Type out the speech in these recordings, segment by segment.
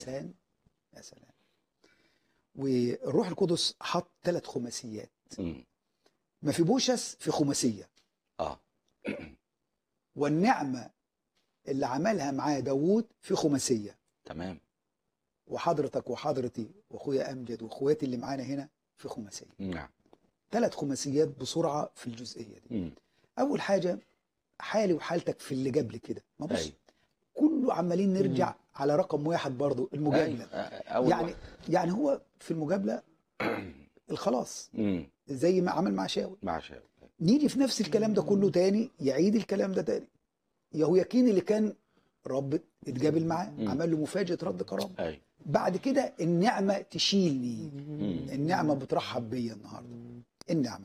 سلام يا سلام والروح القدس حط ثلاث خماسيات مم. مفيبوشس في خماسيه اه والنعمه اللي عملها معاه داوود في خماسيه تمام وحضرتك وحضرتي واخويا امجد واخواتي اللي معانا هنا في خماسيه نعم ثلاث خماسيات بسرعه في الجزئيه دي مم. اول حاجه حالي وحالتك في اللي قبل كده ما بص أيوة. كله عمالين نرجع على رقم واحد برضو المجادله أيوة. آه، أول يعني واحد. يعني هو في المجادله الخلاص مم. زي ما عمل مع شاول مع شاول نيجي في نفس الكلام ده كله تاني يعيد الكلام ده تاني يهوياكين اللي كان رب اتقابل معاه مم. عمل له مفاجاه رد كرامه ايوه بعد كده النعمه تشيلني مم. النعمه بترحب بيا النهارده النعمه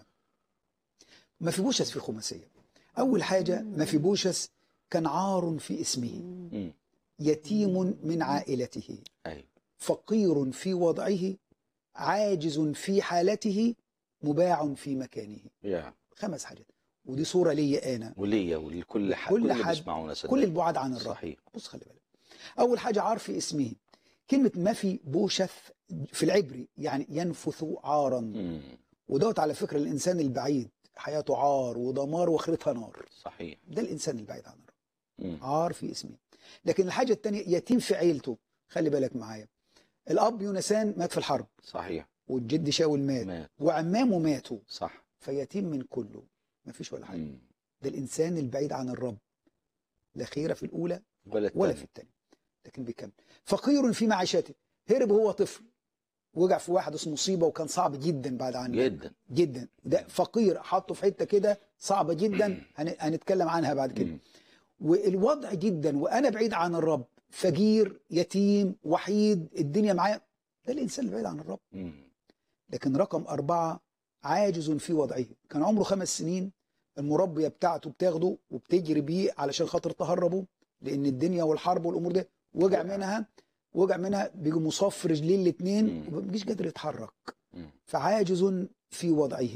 ما في بوشس في خماسيه اول حاجه ما في بوشس كان عار في اسمه مم. يتيم من عائلته ايوه فقير في وضعه عاجز في حالته مباع في مكانه يا خمس حاجات ودي صوره ليا انا وليا ولكل حد كل كل اللي حد- بيسمعونا كل صدقني. البعاد عن الرب صحيح بص خلي بالك اول حاجه عار في اسمه كلمه ما في بوشث في العبري يعني ينفث عارا مم. ودوت على فكره الانسان البعيد حياته عار ودمار واخرتها نار صحيح ده الانسان البعيد عن الرب مم. عار في اسمه لكن الحاجه الثانيه يتيم في عيلته خلي بالك معايا الاب يونسان مات في الحرب صحيح والجد شاول مات مات وعمامه ماتوا صح فيتيم من كله ما فيش ولا حاجه مم. ده الانسان البعيد عن الرب لا خير في الاولى ولا ولا التاني. في الثانيه لكن بيكمل فقير في معيشته هرب هو طفل وقع في واحد اسمه مصيبه وكان صعب جدا بعد عنه جدا جدا ده فقير حطه في حته كده صعبه جدا هن- هنتكلم عنها بعد كده مم. والوضع جدا وانا بعيد عن الرب فقير يتيم وحيد الدنيا معايا ده الانسان اللي بعيد عن الرب مم. لكن رقم أربعة عاجز في وضعه كان عمره خمس سنين المربية بتاعته بتاخده وبتجري بيه علشان خاطر تهربه لأن الدنيا والحرب والأمور دي وجع منها وجع منها بيجي مصاب في رجلين الاتنين مم. وما بيجيش قادر يتحرك مم. فعاجز في وضعه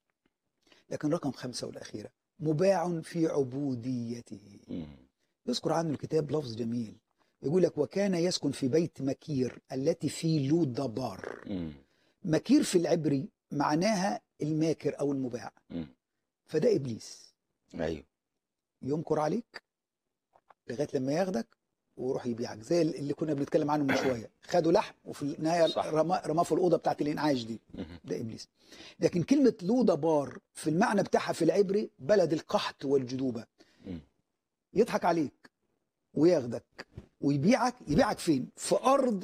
لكن رقم خمسة والأخيرة مباع في عبوديته مم. يذكر عنه الكتاب لفظ جميل يقول لك وكان يسكن في بيت مكير التي في لودبار مم. مكير في العبري معناها الماكر او المباع مم. فده ابليس ايوه يمكر عليك لغايه لما ياخدك ويروح يبيعك زي اللي كنا بنتكلم عنه من شويه خدوا لحم وفي النهايه صح. رماه رماه في الاوضه بتاعت الانعاش دي مم. ده ابليس لكن كلمه لودا بار في المعنى بتاعها في العبري بلد القحط والجدوبه مم. يضحك عليك وياخدك ويبيعك يبيعك فين في ارض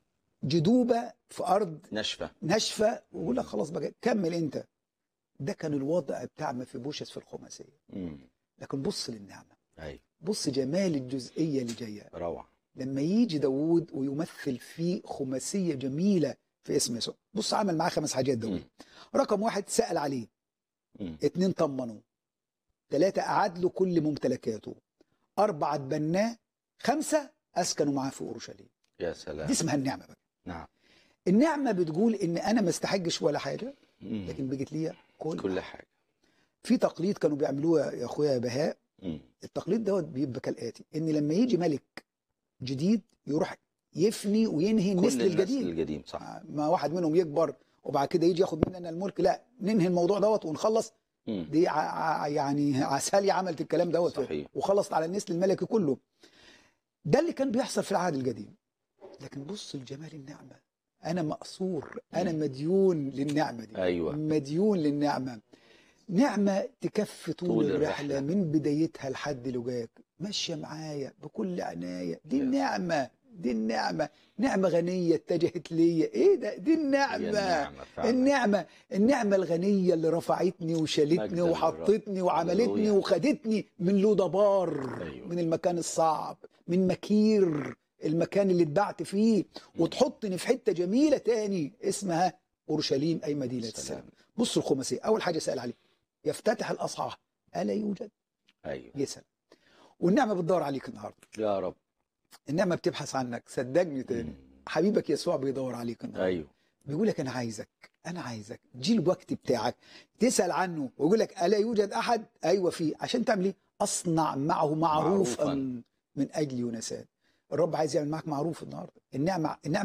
جدوبه في ارض نشفه ناشفه ويقول لك خلاص بقى كمل انت ده كان الوضع بتاع مفيبوشس في الخماسيه مم. لكن بص للنعمه ايوه بص جمال الجزئيه اللي جايه روعه لما يجي داوود ويمثل في خماسيه جميله في اسم يسوع بص عمل معاه خمس حاجات داوود مم. رقم واحد سال عليه مم. اتنين طمنوا ثلاثه قعد له كل ممتلكاته اربعه اتبناه خمسه اسكنوا معاه في اورشليم يا سلام دي اسمها النعمه بقى نعم النعمه بتقول ان انا ما استحقش ولا حاجه مم. لكن بقت ليا كل, كل حاجه في تقليد كانوا بيعملوه يا اخويا بهاء مم. التقليد دوت بيبقى كالاتي ان لما يجي ملك جديد يروح يفني وينهي كل النسل النسل الجديد القديم صح ما واحد منهم يكبر وبعد كده يجي ياخد مننا الملك لا ننهي الموضوع دوت ونخلص مم. دي ع... ع... يعني عسالية عملت الكلام دوت صحيح. وخلصت على النسل الملكي كله ده اللي كان بيحصل في العهد القديم لكن بص لجمال النعمة أنا مقصور أنا مم. مديون للنعمة دي ايوه مديون للنعمة نعمة تكفي طول, طول الرحلة, الرحلة. من بدايتها لحد لجاك ماشية معايا بكل عناية دي يا النعمة دي النعمة نعمة غنية اتجهت ليا ايه ده دي هي النعمة النعمه فعلا النعمة النعمة الغنية اللي رفعتني وشالتني مجدا وحطتني للرب. وعملتني هللويا. وخدتني من لودبار أيوة. من المكان الصعب من مكير المكان اللي اتبعت فيه وتحطني في حتة جميلة تاني اسمها أورشليم أي مدينة السلام سلام بص الخماسية أول حاجة سأل عليه يفتتح الأصحاح ألا يوجد ايوه يسأل والنعمة بتدور عليك النهاردة يا رب النعمة بتبحث عنك صدقني تاني مم. حبيبك يسوع بيدور عليك النهاردة ايوه بيقول لك انا عايزك انا عايزك جي الوقت بتاعك تسال عنه ويقول لك الا يوجد احد ايوه في عشان تعمل ايه اصنع معه معروفا معروفاً. من اجل يونسان الرب عايز يعمل معاك معروف النهارده النعمه النعمه